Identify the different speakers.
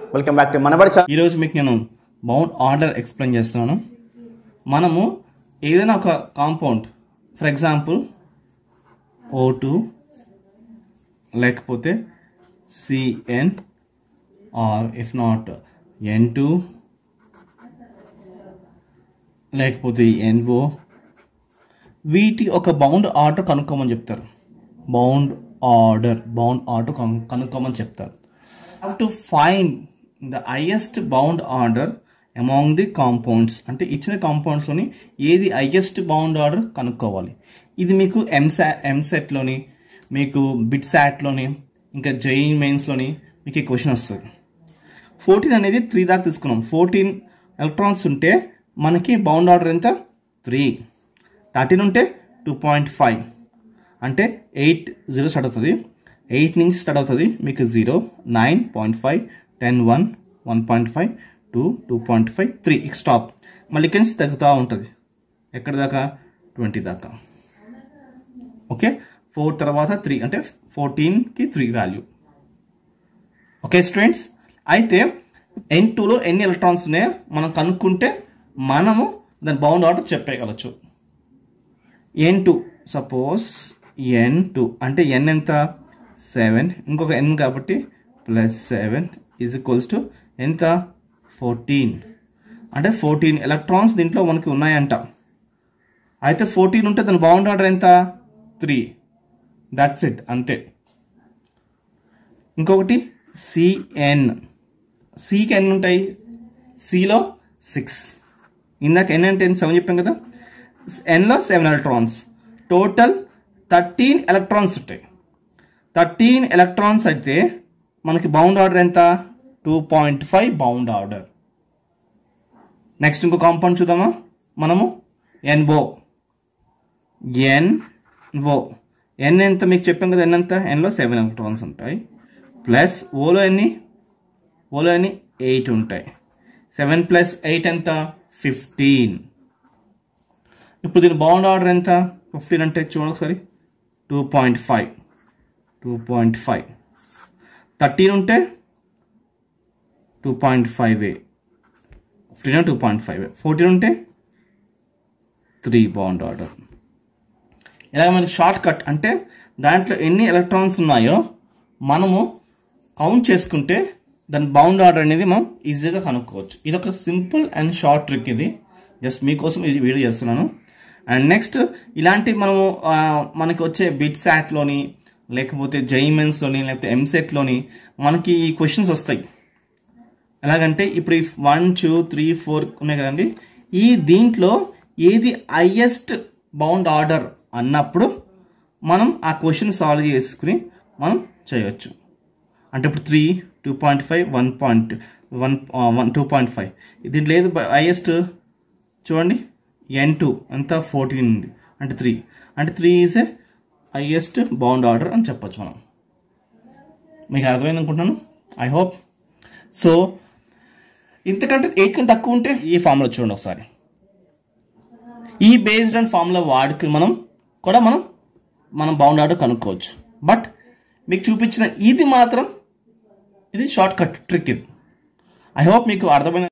Speaker 1: welcome back to Manabadi channel
Speaker 2: ఈరోజు మీకు నేను బౌండ్ ఆర్డర్ ఎక్స్ప్లెయిన్ చేస్తున్నాను మనము ఏదైనా ఒక compound for example O two లేకపోతే CN or if not N two లేకపోతే ఎన్ఓ వీటి ఒక బౌండ్ ఆర్డర్ కనుక్కోమని చెప్తారు బౌండ్ ఆర్డర్ బౌండ్ ఆర్డర్ కనుక్కోమని చెప్తారు have to find the highest bound order among the compounds అంటే ఇచ్చిన కాంపౌండ్స్లోని ఏది హైయెస్ట్ బౌండ్ ఆర్డర్ కనుక్కోవాలి ఇది మీకు ఎంసా ఎంసెట్లోని మీకు బిట్ శాట్లోని ఇంకా జైన్ మెయిన్స్లోని మీకు ఈ క్వశ్చన్ వస్తుంది ఫోర్టీన్ అనేది త్రీ దాకా తీసుకున్నాం ఫోర్టీన్ ఎలక్ట్రాన్స్ ఉంటే మనకి బౌండ్ ఆర్డర్ ఎంత త్రీ థర్టీన్ ఉంటే టూ పాయింట్ ఫైవ్ అంటే ఎయిట్ జీరో స్టార్ట్ అవుతుంది ఎయిట్ నుంచి స్టార్ట్ అవుతుంది మీకు zero nine point five ten one one point five two two point five three stop మళ్ళీ ఇక్కడి నుంచి తగ్గుతూ ఉంటుంది ఎక్కడి దాకా ట్వంటీ దాకా ఓకే ఫోర్ తర్వాత త్రీ అంటే ఫోర్టీన్కి త్రీ వాల్యూ ఓకే స్టూడెంట్స్ అయితే ఎన్ టూలో ఎన్ని ఎలక్ట్రాన్స్ ఉన్నాయో మనం కనుక్కుంటే మనము దాని బౌండ్ ఆర్డర్ చెప్పేయగలచ్చు N two suppose N two అంటే ఎన్ ఎంత సెవెన్ ఇంకొక ఎన్ కాబట్టి plus seven is equals to ఎంత ఫోర్టీన్ అంటే ఫోర్టీన్ ఎలక్ట్రాన్స్ దీంట్లో మనకి ఉన్నాయంట అయితే ఫోర్టీన్ ఉంటే దాని బౌండ్ ఆర్డర్ ఎంత త్రీ దట్స్ ఇట్ అంతే ఇంకొకటి సిఎన్ సికి ఎన్ని ఉంటాయి సిలో సిక్స్ ఇందాక ఎన్ అంటే సెవెన్ చెప్పాం కదా ఎన్లో seven electrons total thirteen electrons ఉంటాయి థర్టీన్ ఎలక్ట్రాన్స్ అయితే మనకి బౌండ్ ఆర్డర్ ఎంత two point five bound order next ఇంకో కాంపౌండ్ చూద్దామా మనము ఎన్ఓ ఎన్ఓ ఎన్ ఎంత మీకు చెప్పాం కదా ఎన్ ఎంత ఎన్లో సెవెన్ ఎలక్ట్రాన్స్ ఉంటాయి ప్లస్ ఓలో ఎన్ని ఓలో ఎన్ని ఎయిట్ ఉంటాయి సెవెన్ ప్లస్ ఎయిట్ ఎంత ఫిఫ్టీన్ ఇప్పుడు దీని బౌండ్ ఆర్డర్ ఎంత ఫిఫ్టీన్ అంటే చూడండి ఒకసారి two point five two point five thirteen ఉంటే టూ పాయింట్ ఫైవ్ ఏ fifteen two point five fourteen ఉంటే త్రీ బౌండ్ ఆర్డర్ ఇలాగ మనకి షార్ట్ కట్ అంటే దాంట్లో ఎన్ని ఎలక్ట్రాన్స్ ఉన్నాయో మనము కౌంట్ చేసుకుంటే దాని బౌండ్ ఆర్డర్ అనేది మనం ఈజీగా కనుక్కోవచ్చు ఇది ఒక సింపుల్ అండ్ షార్ట్ ట్రిక్ ఇది జస్ట్ మీకోసం ఇది వీడియో చేస్తున్నాను అండ్ నెక్స్ట్ ఇలాంటి మనము ఆ, మనకి వచ్చే బిట్ శాట్లోని లేకపోతే జైమెన్స్లోని లేకపోతే ఎంసెట్లోని మనకి ఈ క్వశ్చన్స్ వస్తాయి ఎలాగంటే ఇప్పుడు ఈ వన్ టూ త్రీ ఫోర్ ఉన్నాయి కదండి ఈ దీంట్లో ఏది హైయెస్ట్ బౌండ్ ఆర్డర్ అన్నప్పుడు మనం ఆ క్వశ్చన్ సాల్వ్ చేసుకుని మనం చేయొచ్చు అంటే ఇప్పుడు three two point five one point one one two point five దీంట్లో ఏది హైయెస్ట్ చూడండి ఎన్ టూ ఎంత ఫోర్టీన్ ఉంది అంటే త్రీ అంటే three is a highest bound order అని చెప్పొచ్చు మనం మీకు అర్థమైంది అనుకుంటున్నాను ఐ హోప్ సో ఇంతకంటే ఎయిట్ కంటే తక్కువ ఉంటే ఈ ఫామ్లో చూడండి ఒకసారి ఈ బేస్డ్ అండ్ ఫామ్లో వాడుకుని మనం కూడా మనం మనం బౌండ్ ఆర్డర్ కనుక్కోవచ్చు బట్ మీకు చూపించిన ఇది మాత్రం ఇది షార్ట్ కట్ ట్రిక్ ఇది ఐ హోప్ మీకు అర్థమైన